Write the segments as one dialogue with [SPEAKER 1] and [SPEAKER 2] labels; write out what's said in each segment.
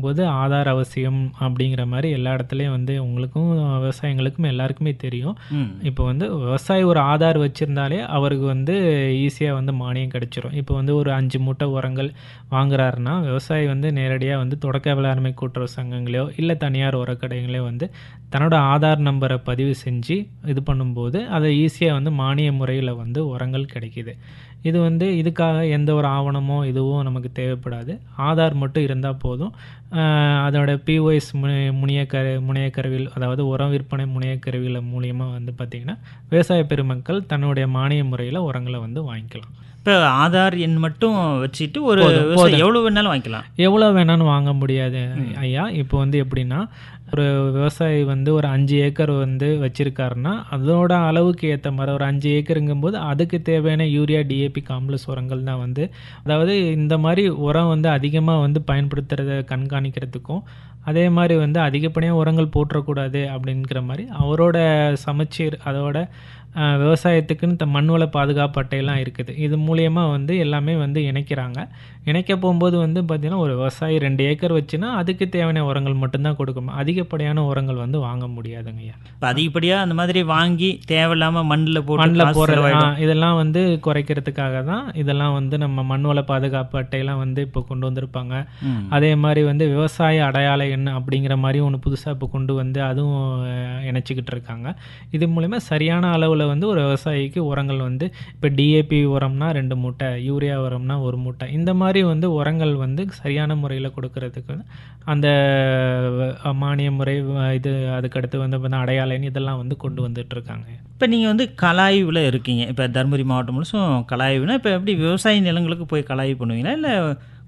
[SPEAKER 1] பார்க்கும்போது ஆதார் அவசியம் அப்படிங்கிற மாதிரி எல்லா இடத்துலையும் வந்து உங்களுக்கும் விவசாயிங்களுக்கும் எல்லாருக்குமே தெரியும்
[SPEAKER 2] ம்
[SPEAKER 1] இப்போ வந்து விவசாயி ஒரு ஆதார் வச்சுருந்தாலே அவருக்கு வந்து ஈஸியாக வந்து மானியம் கிடைச்சிரும் இப்போ வந்து ஒரு அஞ்சு மூட்டை உரங்கள் வாங்குறாருன்னா விவசாயி வந்து நேரடியாக வந்து தொடக்க வேளாண்மை கூட்டுறவு சங்கங்களையோ இல்லை தனியார் உரக்கடைகளையோ வந்து தன்னோட ஆதார் நம்பரை பதிவு செஞ்சு இது பண்ணும்போது அதை ஈஸியாக வந்து மானிய முறையில் வந்து உரங்கள் கிடைக்கிது இது வந்து இதுக்காக எந்த ஒரு ஆவணமோ இதுவும் நமக்கு தேவைப்படாது ஆதார் மட்டும் இருந்தால் போதும் ஆஹ் அதோட பிஓஎஸ் முனைய கரு முனைய கருவியில் அதாவது உரம் விற்பனை முனைய கருவியில் மூலியமாக வந்து பார்த்திங்கன்னா விவசாய பெருமக்கள் தன்னுடைய மானிய முறையில் உரங்களை வந்து வாங்கிக்கலாம்
[SPEAKER 2] இப்போ ஆதார் எண் மட்டும் வச்சுட்டு ஒரு
[SPEAKER 1] போதும்,
[SPEAKER 2] விவசாயி
[SPEAKER 1] போதும்.
[SPEAKER 2] எவ்வளோ வேணாலும் வாங்கிக்கலாம்
[SPEAKER 1] எவ்வளோ வேணாலும் வாங்க முடியாது ஐயா இப்போ வந்து எப்படின்னா ஒரு விவசாயி வந்து ஒரு அஞ்சு ஏக்கர் வந்து வச்சிருக்காருன்னா அதோட அளவுக்கு ஏற்ற மாதிரி ஒரு அஞ்சு ஏக்கருங்கும்போது அதுக்கு தேவையான யூரியா டிஏபி காம்ப்ளெக்ஸ் உரங்கள் தான் வந்து அதாவது இந்த மாதிரி உரம் வந்து அதிகமாக வந்து பயன்படுத்துறத கண்காணிக்கிறதுக்கும் அதே மாதிரி வந்து அதிகப்படியாக உரங்கள் போட்டுறக்கூடாது அப்படிங்கிற மாதிரி அவரோட சமச்சீர் அதோட அஹ், விவசாயத்துக்குன்னு த மண் வள பாதுகாப்பு அட்டையெல்லாம் இருக்குது இது மூலியமாக வந்து எல்லாமே வந்து இணைக்கிறாங்க இணைக்க போகும்போது வந்து பார்த்திங்கன்னா ஒரு விவசாயி ரெண்டு ஏக்கர் வச்சுன்னா அதுக்கு தேவையான உரங்கள் மட்டும்தான் கொடுக்கணும் அதிகப்படியான உரங்கள் வந்து வாங்க முடியாதுங்க ஐயா
[SPEAKER 2] இப்போ அதிகப்படியாக அந்த மாதிரி வாங்கி தேவையில்லாமல் மண்ணில் போட்டு
[SPEAKER 1] மண்ணில்
[SPEAKER 2] காசு
[SPEAKER 1] போடுற
[SPEAKER 2] செலவாயிடும்.
[SPEAKER 1] இதெல்லாம் வந்து குறைக்கிறதுக்காக தான் இதெல்லாம் வந்து நம்ம மண் வள பாதுகாப்பு அட்டையெல்லாம் வந்து இப்போ கொண்டு வந்திருப்பாங்க
[SPEAKER 2] ம்.
[SPEAKER 1] அதே மாதிரி வந்து விவசாய அடையாள எண் அப்படிங்கிற மாதிரி ஒன்று புதுசாக இப்போ கொண்டு வந்து அதுவும் அஹ், இணைச்சிக்கிட்டு இருக்காங்க இது மூலிமா சரியான அளவில் வந்து ஒரு விவசாயிக்கு உரங்கள் வந்து இப்போ டிஏபி உரம்னா ரெண்டு மூட்டை யூரியா உரம்னா ஒரு மூட்டை இந்த மாதிரி வந்து உரங்கள் வந்து சரியான முறையில் கொடுக்கறதுக்கு வந்து அந்த அஹ், மானிய முறை அஹ், இது அதுக்கடுத்து வந்து பார்த்தா அடையாள எண் இதெல்லாம் வந்து கொண்டு வந்துட்டு இருக்காங்க
[SPEAKER 2] இப்போ நீங்கள் வந்து கலாய்வில் இருக்கீங்க இப்போ தருமபுரி மாவட்டம் முழுசும் கலாய்வுனா இப்போ எப்படி விவசாய நிலங்களுக்கு போய் கலாய்வு பண்ணுவீங்களா இல்லை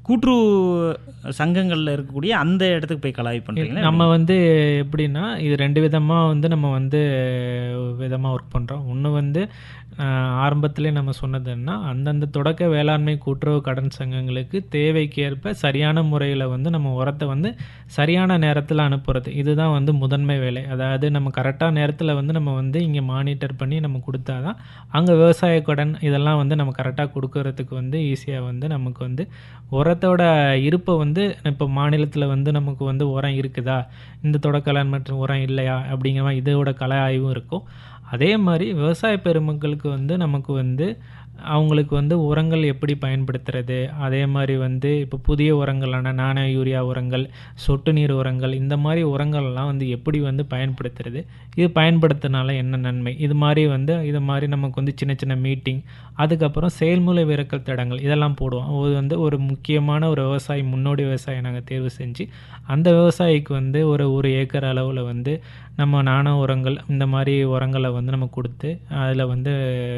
[SPEAKER 2] கூட்டுறவு சங்கங்களில் இருக்கக்கூடிய அந்த இடத்துக்கு போய் கலாய்வு பண்ணுறீங்களா
[SPEAKER 1] நம்ம வந்து எப்படின்னா இது ரெண்டு விதமாக வந்து நம்ம வந்து விதமாக ஒர்க் பண்ணுறோம் ஒன்று வந்து ஆரம்பத்திலே நம்ம சொன்னதுன்னா அந்தந்த தொடக்க வேளாண்மை கூட்டுறவு கடன் சங்கங்களுக்கு தேவைக்கேற்ப சரியான முறையில் வந்து நம்ம உரத்தை வந்து சரியான நேரத்தில் அனுப்புறது இதுதான் வந்து முதன்மை வேலை அதாவது நம்ம கரெக்டாக நேரத்தில் வந்து நம்ம வந்து இங்கே மானிட்டர் பண்ணி நம்ம கொடுத்தா தான் அங்கே விவசாய கடன் இதெல்லாம் வந்து நம்ம கரெக்டாக கொடுக்கறதுக்கு வந்து ஈஸியாக வந்து நமக்கு வந்து உரத்தோட இருப்பை வந்து இப்போ மாநிலத்தில் வந்து நமக்கு வந்து உரம் இருக்குதா இந்த தொடக்கலான் மற்றும் உரம் இல்லையா அப்படிங்கிற மாதிரி இதோட கலை ஆய்வும் இருக்கும் அதே மாதிரி விவசாய பெருமக்களுக்கு வந்து நமக்கு வந்து அவங்களுக்கு வந்து உரங்கள் எப்படி பயன்படுத்துறது அதே மாதிரி வந்து இப்போ புதிய உரங்களான நானோ யூரியா உரங்கள் சொட்டு நீர் உரங்கள் இந்த மாதிரி உரங்கள்லாம் வந்து எப்படி வந்து பயன்படுத்துறது இது பயன்படுத்தினால என்ன நன்மை இது மாதிரி வந்து இது மாதிரி நமக்கு வந்து சின்ன சின்ன மீட்டிங் அதுக்கப்புறம் செயல்முறை விறக்கல் தடங்கள் இதெல்லாம் போடுவோம் அது வந்து ஒரு முக்கியமான ஒரு விவசாயி முன்னோடி விவசாயி நாங்கள் தேர்வு செஞ்சு அந்த விவசாயிக்கு வந்து ஒரு ஒரு ஏக்கர் அளவில் வந்து நம்ம நானோ உரங்கள் இந்த மாதிரி உரங்களை வந்து நம்ம கொடுத்து அதில் வந்து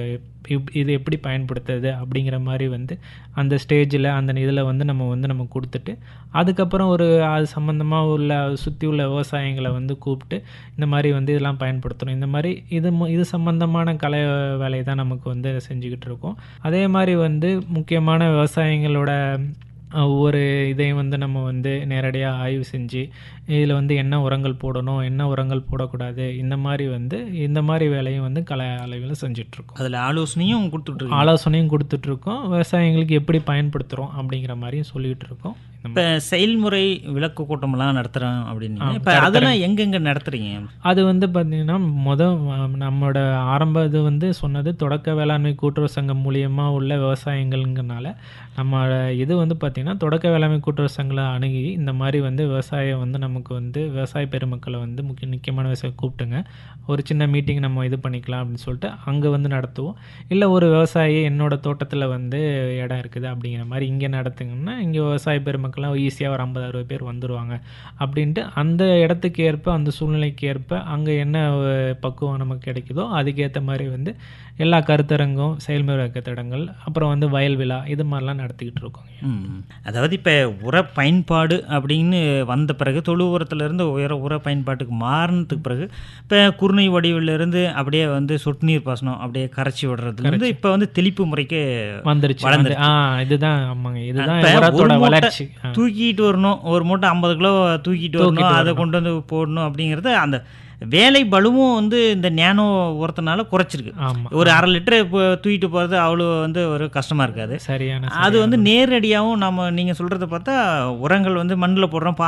[SPEAKER 1] இப்- இது எப்படி பயன்படுத்துறது அப்படிங்கிற மாதிரி வந்து அந்த ஸ்டேஜில் அந்த இதில் வந்து நம்ம வந்து நம்ம கொடுத்துட்டு அதுக்கப்புறம் ஒரு அது சம்மந்தமாக உள்ள சுற்றி உள்ள விவசாயிகளை வந்து கூப்பிட்டு இந்த மாதிரி வந்து இதெல்லாம் பயன்படுத்தணும் இந்த மாதிரி இது மு- இது சம்மந்தமான கலை வேலையை தான் நமக்கு வந்து செஞ்சுக்கிட்டு இருக்கோம் அதே மாதிரி வந்து முக்கியமான விவசாயிகளோட அஹ், ஒவ்வொரு இதையும் வந்து நம்ம வந்து நேரடியாக ஆய்வு செஞ்சு இதில் வந்து என்ன உரங்கள் போடணும் என்ன உரங்கள் போடக்கூடாது இந்த மாதிரி வந்து இந்த மாதிரி வேலையும் வந்து கலை அளவில் செஞ்சிட்ருக்கோம்
[SPEAKER 2] அதில் ஆலோசனையும் கொடுத்துட்ருக்கீங்க
[SPEAKER 1] ஆலோசனையும் கொடுத்துட்ருக்கோம் விவசாயிங்களுக்கு எப்படி பயன்படுத்துகிறோம் அப்படிங்கிற மாதிரியும் சொல்லிகிட்டு இருக்கோம் இந்த
[SPEAKER 2] இப்போ செயல்முறை விளக்க கூட்டமெல்லாம் நடத்துகிறோம் அப்படின்னு
[SPEAKER 1] ஆ,
[SPEAKER 2] இப்போ அதெல்லாம் எங்கெங்கே நடத்துகிறீங்க
[SPEAKER 1] அது வந்து பார்த்தீங்கன்னா முத நம்மளோட ஆரம்ப இது வந்து சொன்னது தொடக்க வேளாண்மை கூட்டுறவு சங்கம் மூலியமாக உள்ள விவசாயங்கள்ங்கிறனால நம்ம இது வந்து பார்த்திங்கன்னா தொடக்க வேளாண்மை கூட்டுறவு சங்கங்களை அணுகி இந்த மாதிரி வந்து விவசாயம் வந்து நமக்கு வந்து விவசாய பெருமக்களை வந்து முக்கிய முக்கியமான விவசாயம் கூப்பிட்டுங்க ஒரு சின்ன மீட்டிங் நம்ம இது பண்ணிக்கலாம் அப்படின்னு சொல்லிட்டு அங்கே வந்து நடத்துவோம் இல்லை ஒரு விவசாயி என்னோட தோட்டத்தில் வந்து இடம் இருக்குது அப்படிங்கிற மாதிரி இங்கே நடத்துங்கன்னா இங்கே விவசாய பெருமக்கள்லாம் ஈஸியாக ஒரு ஐம்பது அறுபது பேர் வந்துடுவாங்க அப்படின்ட்டு அந்த இடத்துக்கு ஏற்ப அந்த சூழ்நிலைக்கு ஏற்ப அங்கே என்ன அஹ், பக்குவம் நமக்கு கிடைக்குதோ அதுக்கேற்ற மாதிரி வந்து எல்லா கருத்தரங்கும் செயல்முறை கட்டடங்கள் அப்புறம் வந்து வயல் விழா இது மாதிரிலாம் நடத்திக்கிட்டு இருக்கோங்க
[SPEAKER 2] ம். அதாவது இப்போ உர பயன்பாடு அப்படின்னு வந்த பிறகு தொழு உரத்துலேருந்து உயர உர பயன்பாட்டுக்கு மாறினதுக்கு பிறகு இப்போ குருணை வடிவிலிருந்து அப்படியே வந்து சொட்டு நீர் பாசனம் அப்படியே கரைச்சி விடுறதுலேருந்து இப்போ வந்து தெளிப்பு முறைக்கு
[SPEAKER 1] வந்துருச்சு
[SPEAKER 2] வளர்ந்துருச்சு.
[SPEAKER 1] வந்து- ஆ இதுதான் ஆமாங்க இதுதான்
[SPEAKER 2] இப்ப
[SPEAKER 1] உரத்தோட
[SPEAKER 2] ஒரு மூட்டை
[SPEAKER 1] வளர்ச்சி ஆ.
[SPEAKER 2] தூக்கிட்டு வரணும் ஒரு மூட்டை ஐம்பது கிலோ தூக்கிட்டு வரணும்
[SPEAKER 1] தூக்கிட்டு
[SPEAKER 2] அதை
[SPEAKER 1] வரணும்.
[SPEAKER 2] கொண்டு வந்து போடணும் அப்படிங்கிறது அந்த வேலை பலுவும் வந்து இந்த நேனோ உரத்தினால குறைச்சிருக்கு
[SPEAKER 1] ஆமா
[SPEAKER 2] ஒரு அரை லிட்டர் இப்போ தூக்கிட்டு போகிறது அவ்வளோ வந்து ஒரு கஷ்டமாக இருக்காது
[SPEAKER 1] சரியான
[SPEAKER 2] அது வந்து நேரடியாகவும் நம்ம நீங்கள் சொல்கிறத பார்த்தா உரங்கள் வந்து மண்ணில் போடுறோம்